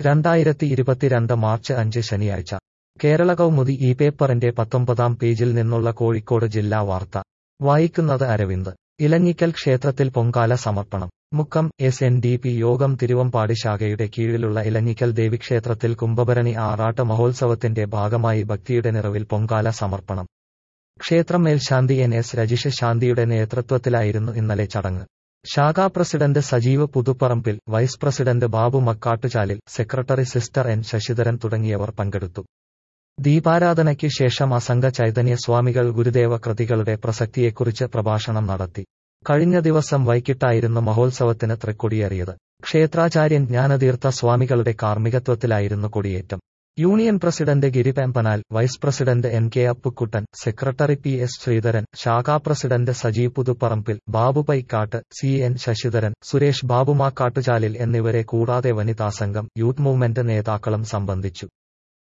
രണ്ടായിരത്തി ഇരുപത്തിരണ്ട് മാർച്ച് അഞ്ച് ശനിയാഴ്ച കേരള കൗമുദി ഈ പേപ്പറിന്റെ പത്തൊമ്പതാം പേജിൽ നിന്നുള്ള കോഴിക്കോട് ജില്ലാ വാർത്ത വായിക്കുന്നത് അരവിന്ദ് ഇലഞ്ഞിക്കൽ ക്ഷേത്രത്തിൽ പൊങ്കാല സമർപ്പണം Mukkam S N D P യോഗം തിരുവമ്പാടി ശാഖയുടെ കീഴിലുള്ള ഇലഞ്ഞിക്കൽ ദേവിക്ഷേത്രത്തിൽ കുംഭഭരണി ആറാട്ട് മഹോത്സവത്തിന്റെ ഭാഗമായി ഭക്തിയുടെ നിറവിൽ പൊങ്കാല സമർപ്പണം ക്ഷേത്രം മേൽശാന്തി എൻ എസ് രജിഷ ശാന്തിയുടെ നേതൃത്വത്തിലായിരുന്നു ഇന്നലെ ചടങ്ങ് ശാഖാ president Sajeev Puthuparambil vice president Babu Makkattuchalil secretary sister N Sasidharan തുടങ്ങിയവർ പങ്കെടുത്തു ദീപാരാധനയ്ക്ക് ശേഷം അസംഘ ചൈതന്യ സ്വാമികൾ ഗുരുദേവ കൃതികളുടെ പ്രസക്തിയെക്കുറിച്ച് പ്രഭാഷണം നടത്തി കഴിഞ്ഞ ദിവസം വൈകിട്ടായിരുന്നു മഹോത്സവത്തിന് തൃക്കൊടിയേറിയത് ക്ഷേത്രാചാര്യൻ ജ്ഞാനതീർത്ഥ സ്വാമികളുടെ കാർമ്മികത്വത്തിലായിരുന്നു കൊടിയേറ്റം union president Giripembanal vice president N K Appukuttan secretary P S Sreedharan ശാഖാ president Sajeev Puthuparambil Babu Paikkattu C N Sasidharan Suresh Babu Makkattuchalil എന്നിവരെ കൂടാതെ വനിതാസംഘം യൂത്ത് മൂവ്മെന്റ് നേതാക്കളും സംബന്ധിച്ചു